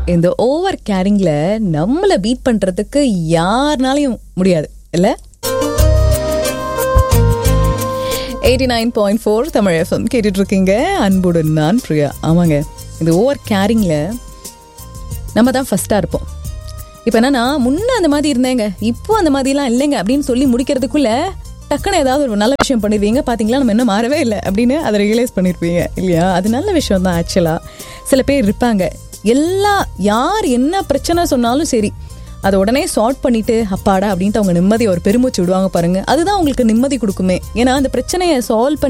இந்த ஓவர் கேரிங்ல நம்மள பீட் பண்றதுக்கு யாருனாலையும் முடியாது இல்ல eighty nine point four Tamil FM கேட்டுட்டு இருக்கீங்க அன்புடன் நான் பிரியா ஆமாங்க இந்த ஓவர் கேரிங்ல நம்ம தான் ஃபர்ஸ்டா இருப்போம் இப்போ என்னன்னா முன்ன அந்த மாதிரி இருந்தேங்க இப்போ அந்த மாதிரிலாம் இல்லைங்க அப்படின்னு சொல்லி முடிக்கிறதுக்குள்ள டக்குன்னு ஏதாவது ஒரு நல்ல விஷயம் பண்ணிடுவீங்க பார்த்தீங்களா நம்ம இன்னும் மாறவே இல்லை அப்படின்னு அதை ரியலைஸ் பண்ணியிருப்பீங்க இல்லையா அது நல்ல விஷயம் தான் ஆக்சுவலாக சில பேர் இருப்பாங்க எல்லா யார் என்ன பிரச்சனை சொன்னாலும் சரி அதை உடனே சார்ட் பண்ணிட்டு அப்பாடா அப்படின்ட்டு அவங்க நிம்மதி ஒரு பெருமூச்சு விடுவாங்க பாருங்க அதுதான் உங்களுக்கு நிம்மதி கொடுக்குமே ஏன்னா அந்த பிரச்சனையை சால்வ் பண்ணி